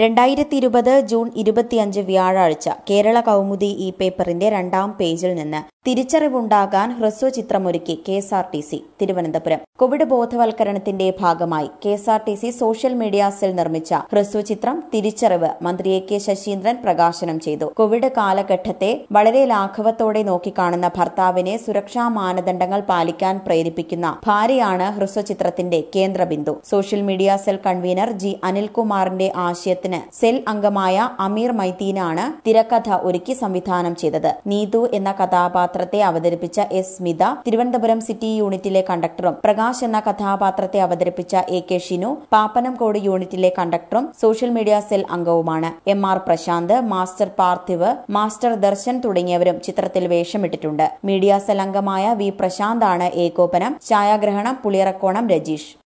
രണ്ടായിരത്തി ഇരുപത് ജൂൺ ഇരുപത്തിയഞ്ച് വ്യാഴാഴ്ച കേരള കൗമുദി ഈ പേപ്പറിന്റെ രണ്ടാം പേജിൽ നിന്ന് തിരിച്ചറിവുണ്ടാകാൻ ഹ്രസ്വചിത്രമൊരുക്കി K S R T C Thiruvananthapuram Covid ബോധവൽക്കരണത്തിന്റെ ഭാഗമായി K S R T C social media cell നിർമ്മിച്ച ഹ്രസ്വചിത്രം തിരിച്ചറിവ് മന്ത്രി എ കെ ശശീന്ദ്രൻ പ്രകാശനം ചെയ്തു കോവിഡ് കാലഘട്ടത്തെ വളരെ ലാഘവത്തോടെ നോക്കിക്കാണുന്ന ഭർത്താവിനെ സുരക്ഷാ മാനദണ്ഡങ്ങൾ പാലിക്കാൻ പ്രേരിപ്പിക്കുന്ന ഭാര്യയാണ് ഹ്രസ്വചിത്രത്തിന്റെ കേന്ദ്രബിന്ദു social media cell convener G അനിൽകുമാറിന്റെ ആശയത്തിന് സെൽ അംഗമായ അമീർ മൈത്തീനാണ് തിരക്കഥ ഒരുക്കി സംവിധാനം ചെയ്തത് നീതു എന്ന കഥാപാത്രത്തെ അവതരിപ്പിച്ച എസ് സ്മിത തിരുവനന്തപുരം സിറ്റി യൂണിറ്റിലെ കണ്ടക്ടറും പ്രകാശ് എന്ന കഥാപാത്രത്തെ അവതരിപ്പിച്ച എ കെ ഷിനു പാപ്പനംകോട് യൂണിറ്റിലെ കണ്ടക്ടറും സോഷ്യൽ മീഡിയ സെൽ അംഗവുമാണ് M R Prasanth master Parthiv master Darshan തുടങ്ങിയവരും ചിത്രത്തിൽ വേഷമിട്ടിട്ടുണ്ട് മീഡിയ സെൽ അംഗമായ വി പ്രശാന്താണ് ഏകോപനം ഛായാഗ്രഹണം പുളിയറക്കോണം രജീഷ്